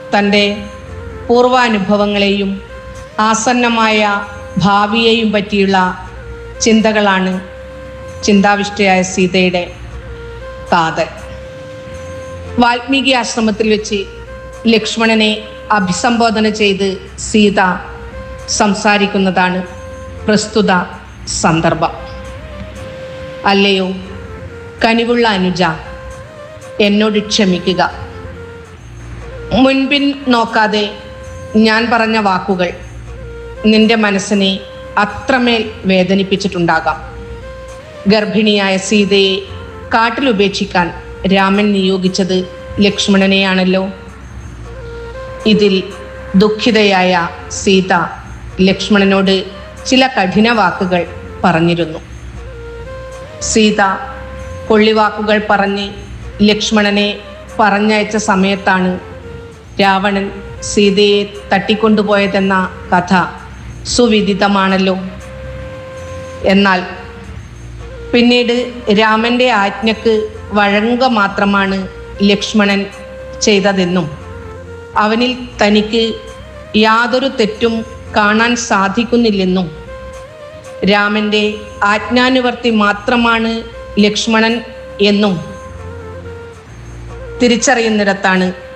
തൻ്റെ പൂർവാനുഭവങ്ങളെയും ആസന്നമായ ഭാവിയെയും പറ്റിയുള്ള ചിന്തകളാണ് ചിന്താവിഷ്ടയായ സീതയുടെ കാതൽ വാൽമീകി ആശ്രമത്തിൽ വെച്ച് ലക്ഷ്മണനെ അഭിസംബോധന ചെയ്ത് സീത സംസാരിക്കുന്നതാണ് പ്രസ്തുത സന്ദർഭം അല്ലയോ കനിവുള്ള അനുജ എന്നോട് ക്ഷമിക്കുക മുൻപിൻ നോക്കാതെ ഞാൻ പറഞ്ഞ വാക്കുകൾ നിന്റെ മനസ്സിനെ അത്രമേൽ വേദനിപ്പിച്ചിട്ടുണ്ടാകാം ഗർഭിണിയായ സീതയെ കാട്ടിലുപേക്ഷിക്കാൻ രാമൻ നിയോഗിച്ചത് ലക്ഷ്മണനെയാണല്ലോ ഇതിൽ ദുഃഖിതയായ സീത ലക്ഷ്മണനോട് ചില കഠിന വാക്കുകൾ പറഞ്ഞിരുന്നു സീത കൊള്ളിവാക്കുകൾ പറഞ്ഞ് ലക്ഷ്മണനെ പറഞ്ഞയച്ച സമയത്താണ് രാവണൻ സീതയെ തട്ടിക്കൊണ്ടുപോയതെന്ന കഥ സുവിദിതമാണല്ലോ എന്നാൽ പിന്നീട് രാമന്റെ ആജ്ഞക്ക് വഴങ്ങുക മാത്രമാണ് ലക്ഷ്മണൻ ചെയ്തതെന്നും അവനിൽ തനിക്ക് യാതൊരു തെറ്റും കാണാൻ സാധിക്കുന്നില്ലെന്നും രാമന്റെ ആജ്ഞാനുവർത്തി മാത്രമാണ് ലക്ഷ്മണൻ എന്നും തിരിച്ചറിയുന്നിടത്താണ്